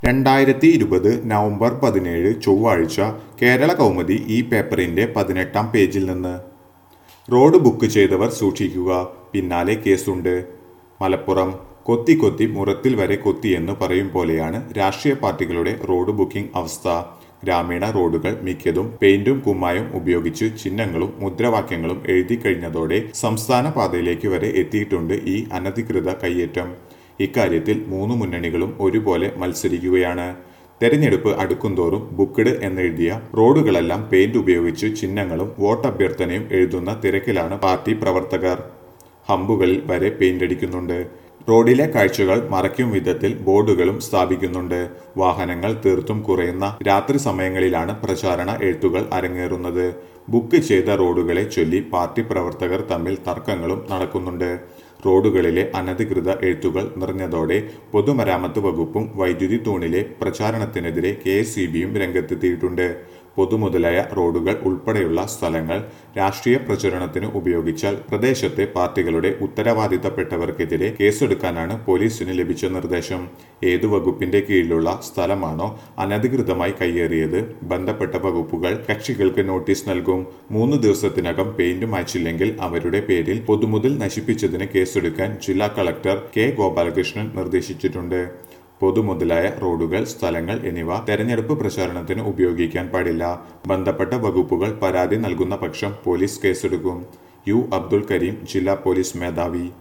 രണ്ടായിരത്തി ഇരുപത് നവംബർ പതിനേഴ് ചൊവ്വാഴ്ച കേരള കൗമുദി ഈ പേപ്പറിന്റെ പതിനെട്ടാം പേജിൽ നിന്ന് റോഡ് ബുക്ക് ചെയ്തവർ സൂക്ഷിക്കുക പിന്നാലെ കേസുണ്ട് മലപ്പുറം കൊത്തി കൊത്തി മുറത്തിൽ വരെ കൊത്തിയെന്ന് പറയും പോലെയാണ് രാഷ്ട്രീയ പാർട്ടികളുടെ റോഡ് ബുക്കിംഗ് അവസ്ഥ ഗ്രാമീണ റോഡുകൾ മിക്കതും പെയിന്റും കുമ്മായും ഉപയോഗിച്ച് ചിഹ്നങ്ങളും മുദ്രാവാക്യങ്ങളും എഴുതി കഴിഞ്ഞതോടെ സംസ്ഥാന പാതയിലേക്ക് വരെ എത്തിയിട്ടുണ്ട് ഈ അനധികൃത കയ്യേറ്റം ഇക്കാര്യത്തിൽ മൂന്ന് മുന്നണികളും ഒരുപോലെ മത്സരിക്കുകയാണ് തെരഞ്ഞെടുപ്പ് അടുക്കുംതോറും ബുക്ക്ഡ് എന്നെഴുതിയ റോഡുകളെല്ലാം പെയിന്റ് ഉപയോഗിച്ച് ചിഹ്നങ്ങളും വോട്ടഭ്യർത്ഥനയും എഴുതുന്ന തിരക്കിലാണ് പാർട്ടി പ്രവർത്തകർ ഹമ്പുകളിൽ വരെ പെയിന്റ് അടിക്കുന്നുണ്ട് റോഡിലെ കാഴ്ചകൾ മറയ്ക്കും വിധത്തിൽ ബോർഡുകളും സ്ഥാപിക്കുന്നുണ്ട് വാഹനങ്ങൾ തീർത്തും കുറയുന്ന രാത്രി സമയങ്ങളിലാണ് പ്രചാരണ എഴുത്തുകൾ അരങ്ങേറുന്നത് ബുക്ക് ചെയ്ത റോഡുകളെ ചൊല്ലി പാർട്ടി പ്രവർത്തകർ തമ്മിൽ തർക്കങ്ങളും നടക്കുന്നുണ്ട് റോഡുകളിലെ അനധികൃത എഴുത്തുകൾ നിറഞ്ഞതോടെ പൊതുമരാമത്ത് വകുപ്പും വൈദ്യുതി തൂണിലെ പ്രചാരണത്തിനെതിരെ കെ എസ് സി ബിയും രംഗത്തെത്തിയിട്ടുണ്ട് പൊതുമുതലായ റോഡുകൾ ഉൾപ്പെടെയുള്ള സ്ഥലങ്ങൾ രാഷ്ട്രീയ പ്രചരണത്തിന് ഉപയോഗിച്ചാൽ പ്രദേശത്തെ പാർട്ടികളുടെ ഉത്തരവാദിത്തപ്പെട്ടവർക്കെതിരെ കേസെടുക്കാനാണ് പോലീസിന് ലഭിച്ച നിർദ്ദേശം ഏതു വകുപ്പിന്റെ കീഴിലുള്ള സ്ഥലമാണോ അനധികൃതമായി കയ്യേറിയത് ബന്ധപ്പെട്ട വകുപ്പുകൾ കക്ഷികൾക്ക് നോട്ടീസ് നൽകും മൂന്ന് ദിവസത്തിനകം പെയിന്റ് മാച്ചില്ലെങ്കിൽ അവരുടെ പേരിൽ പൊതുമുതൽ നശിപ്പിച്ചതിന് കേസെടുക്കാൻ ജില്ലാ കളക്ടർ കെ ഗോപാലകൃഷ്ണൻ നിർദ്ദേശിച്ചിട്ടുണ്ട് പൊതുമുതലായ റോഡുകൾ സ്ഥലങ്ങൾ എന്നിവ തെരഞ്ഞെടുപ്പ് പ്രചാരണത്തിന് ഉപയോഗിക്കാൻ പാടില്ല ബന്ധപ്പെട്ട വകുപ്പുകൾ പരാതി നൽകുന്ന പക്ഷം പോലീസ് കേസെടുക്കും യു അബ്ദുൽ കരീം ജില്ലാ പോലീസ് മേധാവി